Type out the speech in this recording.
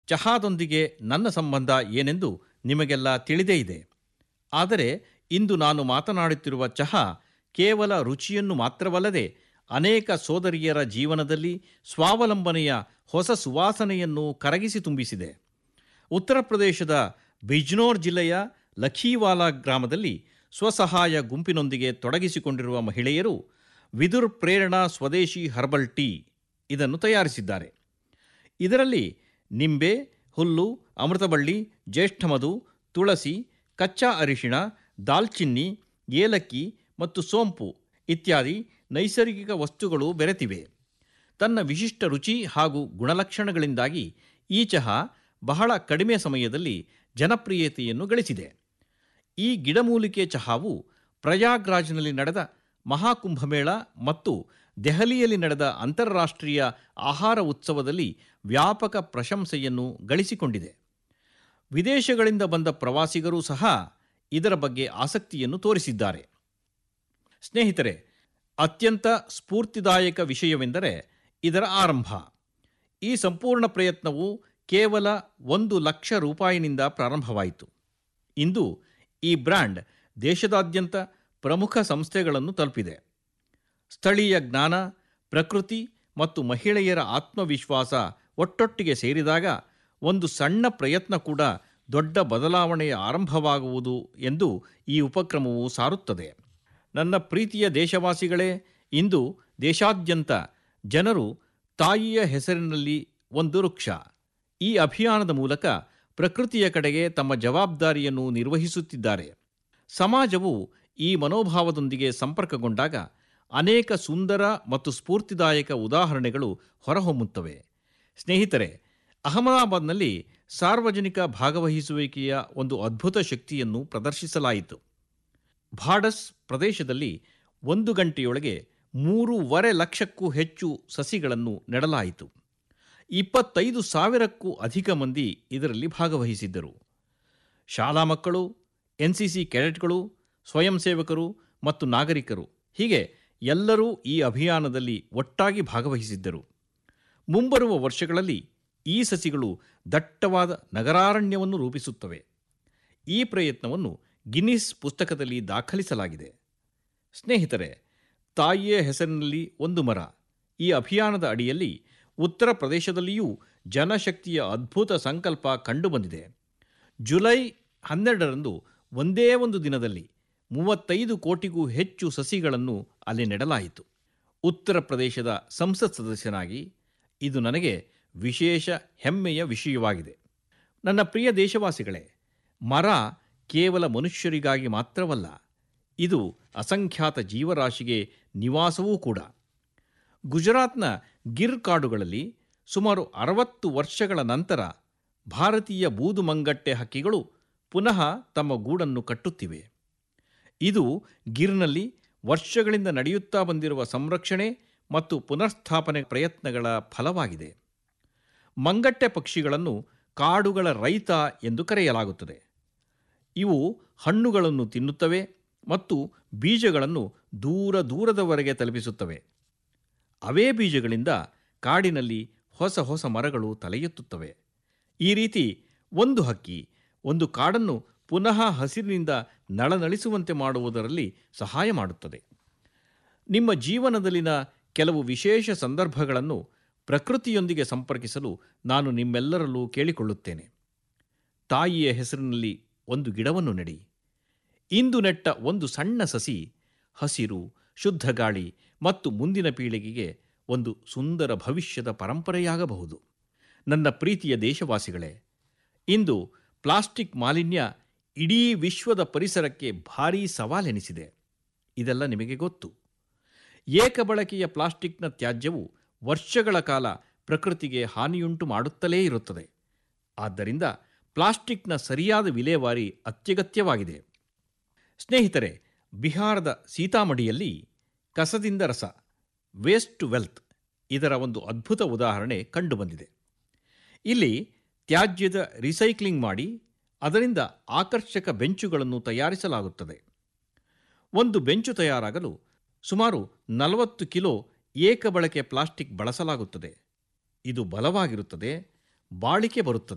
ಚಹಾದೊಂದಿಗೆ ನನ್ನ ಸಂಬಂಧ ಏನೆಂದು ನಿಮಗೆಲ್ಲ ತಿಳಿದೇ ಇದೆ ಆದರೆ ಇಂದು ನಾನು ಮಾತನಾಡುತ್ತಿರುವ ಚಹಾ ಕೇವಲ ರುಚಿಯನ್ನು ಮಾತ್ರವಲ್ಲದೆ ಅನೇಕ ಸೋದರಿಯರ ಜೀವನದಲ್ಲಿ ಸ್ವಾವಲಂಬನೆಯ ಹೊಸ ಸುವಾಸನೆಯನ್ನು ಕರಗಿಸಿ ತುಂಬಿಸಿದೆ ಉತ್ತರ ಪ್ರದೇಶದ ಬಿಜ್ನೋರ್ ಜಿಲ್ಲೆಯ ಲಖೀವಾಲಾ ಗ್ರಾಮದಲ್ಲಿ ಸ್ವಸಹಾಯ ಗುಂಪಿನೊಂದಿಗೆ ತೊಡಗಿಸಿಕೊಂಡಿರುವ ಮಹಿಳೆಯರು ವಿದುರ್ ಪ್ರೇರಣಾ ಸ್ವದೇಶಿ ಹರ್ಬಲ್ ಟೀ ಇದನ್ನು ತಯಾರಿಸಿದ್ದಾರೆ ಇದರಲ್ಲಿ ನಿಂಬೆ ಹುಲ್ಲು ಅಮೃತಬಳ್ಳಿ ಜ್ಯೇಷ್ಠಮಧು ತುಳಸಿ ಕಚ್ಚಾ ಅರಿಶಿಣ ದಾಲ್ಚಿನ್ನಿ ಏಲಕ್ಕಿ ಮತ್ತು ಸೋಂಪು ಇತ್ಯಾದಿ ನೈಸರ್ಗಿಕ ವಸ್ತುಗಳು ಬೆರೆತಿವೆ ತನ್ನ ವಿಶಿಷ್ಟ ರುಚಿ ಹಾಗೂ ಗುಣಲಕ್ಷಣಗಳಿಂದಾಗಿ ಈ ಚಹಾ ಬಹಳ ಕಡಿಮೆ ಸಮಯದಲ್ಲಿ ಜನಪ್ರಿಯತೆಯನ್ನು ಗಳಿಸಿದೆ ಈ ಗಿಡಮೂಲಿಕೆ ಚಹಾವು ಪ್ರಯಾಗ್ರಾಜ್ನಲ್ಲಿ ನಡೆದ ಮಹಾಕುಂಭಮೇಳ ಮತ್ತು ದೆಹಲಿಯಲ್ಲಿ ನಡೆದ ಅಂತಾರಾಷ್ಟ್ರೀಯ ಆಹಾರ ಉತ್ಸವದಲ್ಲಿ ವ್ಯಾಪಕ ಪ್ರಶಂಸೆಯನ್ನು ಗಳಿಸಿಕೊಂಡಿದೆ ವಿದೇಶಗಳಿಂದ ಬಂದ ಪ್ರವಾಸಿಗರೂ ಸಹ ಇದರ ಬಗ್ಗೆ ಆಸಕ್ತಿಯನ್ನು ತೋರಿಸಿದ್ದಾರೆ ಸ್ನೇಹಿತರೆ ಅತ್ಯಂತ ಸ್ಫೂರ್ತಿದಾಯಕ ವಿಷಯವೆಂದರೆ ಇದರ ಆರಂಭ ಈ ಸಂಪೂರ್ಣ ಪ್ರಯತ್ನವು ಕೇವಲ ಒಂದು ಲಕ್ಷ ರೂಪಾಯಿನಿಂದ ಪ್ರಾರಂಭವಾಯಿತು ಇಂದು ಈ ಬ್ರ್ಯಾಂಡ್ ದೇಶದಾದ್ಯಂತ ಪ್ರಮುಖ ಸಂಸ್ಥೆಗಳನ್ನು ತಲುಪಿದೆ ಸ್ಥಳೀಯ ಜ್ಞಾನ ಪ್ರಕೃತಿ ಮತ್ತು ಮಹಿಳೆಯರ ಆತ್ಮವಿಶ್ವಾಸ ಒಟ್ಟೊಟ್ಟಿಗೆ ಸೇರಿದಾಗ ಒಂದು ಸಣ್ಣ ಪ್ರಯತ್ನ ಕೂಡ ದೊಡ್ಡ ಬದಲಾವಣೆಯ ಆರಂಭವಾಗುವುದು ಎಂದು ಈ ಉಪಕ್ರಮವು ಸಾರುತ್ತದೆ ನನ್ನ ಪ್ರೀತಿಯ ದೇಶವಾಸಿಗಳೇ ಇಂದು ದೇಶಾದ್ಯಂತ ಜನರು ತಾಯಿಯ ಹೆಸರಿನಲ್ಲಿ ಒಂದು ವೃಕ್ಷ ಈ ಅಭಿಯಾನದ ಮೂಲಕ ಪ್ರಕೃತಿಯ ಕಡೆಗೆ ತಮ್ಮ ಜವಾಬ್ದಾರಿಯನ್ನು ನಿರ್ವಹಿಸುತ್ತಿದ್ದಾರೆ ಸಮಾಜವು ಈ ಮನೋಭಾವದೊಂದಿಗೆ ಸಂಪರ್ಕಗೊಂಡಾಗ ಅನೇಕ ಸುಂದರ ಮತ್ತು ಸ್ಫೂರ್ತಿದಾಯಕ ಉದಾಹರಣೆಗಳು ಹೊರಹೊಮ್ಮುತ್ತವೆ ಸ್ನೇಹಿತರೆ ಅಹಮದಾಬಾದ್ನಲ್ಲಿ ಸಾರ್ವಜನಿಕ ಭಾಗವಹಿಸುವಿಕೆಯ ಒಂದು ಅದ್ಭುತ ಶಕ್ತಿಯನ್ನು ಪ್ರದರ್ಶಿಸಲಾಯಿತು ಭಾಡಸ್ ಪ್ರದೇಶದಲ್ಲಿ ಒಂದು ಗಂಟೆಯೊಳಗೆ ಮೂರೂವರೆ ಲಕ್ಷಕ್ಕೂ ಹೆಚ್ಚು ಸಸಿಗಳನ್ನು ನೆಡಲಾಯಿತು ಇಪ್ಪತ್ತೈದು ಸಾವಿರಕ್ಕೂ ಅಧಿಕ ಮಂದಿ ಇದರಲ್ಲಿ ಭಾಗವಹಿಸಿದ್ದರು ಶಾಲಾ ಮಕ್ಕಳು ಎನ್ ಸಿ ಸಿ ಕೆಡೆಟ್ಗಳು ಸ್ವಯಂ ಸೇವಕರು ಮತ್ತು ನಾಗರಿಕರು ಹೀಗೆ ಎಲ್ಲರೂ ಈ ಅಭಿಯಾನದಲ್ಲಿ ಒಟ್ಟಾಗಿ ಭಾಗವಹಿಸಿದ್ದರು ಮುಂಬರುವ ವರ್ಷಗಳಲ್ಲಿ ಈ ಸಸಿಗಳು ದಟ್ಟವಾದ ನಗರಾರಣ್ಯವನ್ನು ರೂಪಿಸುತ್ತವೆ ಈ ಪ್ರಯತ್ನವನ್ನು ಗಿನ್ನಿಸ್ ಪುಸ್ತಕದಲ್ಲಿ ದಾಖಲಿಸಲಾಗಿದೆ ಸ್ನೇಹಿತರೆ ತಾಯಿಯ ಹೆಸರಿನಲ್ಲಿ ಒಂದು ಮರ ಈ ಅಭಿಯಾನದ ಅಡಿಯಲ್ಲಿ ಉತ್ತರ ಪ್ರದೇಶದಲ್ಲಿಯೂ ಜನಶಕ್ತಿಯ ಅದ್ಭುತ ಸಂಕಲ್ಪ ಕಂಡುಬಂದಿದೆ ಜುಲೈ ಹನ್ನೆರಡರಂದು ಒಂದೇ ಒಂದು ದಿನದಲ್ಲಿ ಮೂವತ್ತೈದು ಕೋಟಿಗೂ ಹೆಚ್ಚು ಸಸಿಗಳನ್ನು ಅಲ್ಲಿ ನೆಡಲಾಯಿತು ಉತ್ತರ ಪ್ರದೇಶದ ಸಂಸತ್ ಸದಸ್ಯನಾಗಿ ಇದು ನನಗೆ ವಿಶೇಷ ಹೆಮ್ಮೆಯ ವಿಷಯವಾಗಿದೆ ನನ್ನ ಪ್ರಿಯ ದೇಶವಾಸಿಗಳೇ ಮರ ಕೇವಲ ಮನುಷ್ಯರಿಗಾಗಿ ಮಾತ್ರವಲ್ಲ ಇದು ಅಸಂಖ್ಯಾತ ಜೀವರಾಶಿಗೆ ನಿವಾಸವೂ ಕೂಡ ಗುಜರಾತ್ನ ಗಿರ್ ಕಾಡುಗಳಲ್ಲಿ ಸುಮಾರು ಅರವತ್ತು ವರ್ಷಗಳ ನಂತರ ಭಾರತೀಯ ಬೂದುಮಂಗಟ್ಟೆ ಹಕ್ಕಿಗಳು ಪುನಃ ತಮ್ಮ ಗೂಡನ್ನು ಕಟ್ಟುತ್ತಿವೆ ಇದು ಗಿರ್ನಲ್ಲಿ ವರ್ಷಗಳಿಂದ ನಡೆಯುತ್ತಾ ಬಂದಿರುವ ಸಂರಕ್ಷಣೆ ಮತ್ತು ಪುನರ್ಸ್ಥಾಪನೆ ಪ್ರಯತ್ನಗಳ ಫಲವಾಗಿದೆ ಮಂಗಟ್ಟೆ ಪಕ್ಷಿಗಳನ್ನು ಕಾಡುಗಳ ರೈತ ಎಂದು ಕರೆಯಲಾಗುತ್ತದೆ ಇವು ಹಣ್ಣುಗಳನ್ನು ತಿನ್ನುತ್ತವೆ ಮತ್ತು ಬೀಜಗಳನ್ನು ದೂರ ದೂರದವರೆಗೆ ತಲುಪಿಸುತ್ತವೆ ಅವೇ ಬೀಜಗಳಿಂದ ಕಾಡಿನಲ್ಲಿ ಹೊಸ ಹೊಸ ಮರಗಳು ತಲೆ ಎತ್ತುತ್ತವೆ ಈ ರೀತಿ ಒಂದು ಹಕ್ಕಿ ಒಂದು ಕಾಡನ್ನು ಪುನಃ ಹಸಿರಿನಿಂದ ನಳನಳಿಸುವಂತೆ ಮಾಡುವುದರಲ್ಲಿ ಸಹಾಯ ಮಾಡುತ್ತದೆ ನಿಮ್ಮ ಜೀವನದಲ್ಲಿನ ಕೆಲವು ವಿಶೇಷ ಸಂದರ್ಭಗಳನ್ನು ಪ್ರಕೃತಿಯೊಂದಿಗೆ ಸಂಪರ್ಕಿಸಲು ನಾನು ನಿಮ್ಮೆಲ್ಲರಲ್ಲೂ ಕೇಳಿಕೊಳ್ಳುತ್ತೇನೆ ತಾಯಿಯ ಹೆಸರಿನಲ್ಲಿ ಒಂದು ಗಿಡವನ್ನು ನೆಡಿ ಇಂದು ನೆಟ್ಟ ಒಂದು ಸಣ್ಣ ಸಸಿ ಹಸಿರು ಶುದ್ಧ ಗಾಳಿ ಮತ್ತು ಮುಂದಿನ ಪೀಳಿಗೆಗೆ ಒಂದು ಸುಂದರ ಭವಿಷ್ಯದ ಪರಂಪರೆಯಾಗಬಹುದು ನನ್ನ ಪ್ರೀತಿಯ ದೇಶವಾಸಿಗಳೇ ಇಂದು ಪ್ಲಾಸ್ಟಿಕ್ ಮಾಲಿನ್ಯ ಇಡೀ ವಿಶ್ವದ ಪರಿಸರಕ್ಕೆ ಭಾರೀ ಸವಾಲೆನಿಸಿದೆ ಇದೆಲ್ಲ ನಿಮಗೆ ಗೊತ್ತು ಏಕಬಳಕೆಯ ಪ್ಲಾಸ್ಟಿಕ್ನ ತ್ಯಾಜ್ಯವು ವರ್ಷಗಳ ಕಾಲ ಪ್ರಕೃತಿಗೆ ಹಾನಿಯುಂಟು ಮಾಡುತ್ತಲೇ ಇರುತ್ತದೆ ಆದ್ದರಿಂದ ಪ್ಲಾಸ್ಟಿಕ್ನ ಸರಿಯಾದ ವಿಲೇವಾರಿ ಅತ್ಯಗತ್ಯವಾಗಿದೆ ಸ್ನೇಹಿತರೆ ಬಿಹಾರದ ಸೀತಾಮಡಿಯಲ್ಲಿ ಕಸದಿಂದ ರಸ ವೇಸ್ಟ್ ಟು ವೆಲ್ತ್ ಇದರ ಒಂದು ಅದ್ಭುತ ಉದಾಹರಣೆ ಕಂಡುಬಂದಿದೆ ಇಲ್ಲಿ ತ್ಯಾಜ್ಯದ ರಿಸೈಕ್ಲಿಂಗ್ ಮಾಡಿ ಅದರಿಂದ ಆಕರ್ಷಕ ಬೆಂಚುಗಳನ್ನು ತಯಾರಿಸಲಾಗುತ್ತದೆ ಒಂದು ಬೆಂಚು ತಯಾರಾಗಲು ಸುಮಾರು ನಲವತ್ತು ಕಿಲೋ ಏಕಬಳಕೆ ಪ್ಲಾಸ್ಟಿಕ್ ಬಳಸಲಾಗುತ್ತದೆ ಇದು ಬಲವಾಗಿರುತ್ತದೆ ಬಾಳಿಕೆ ಬರುತ್ತದೆ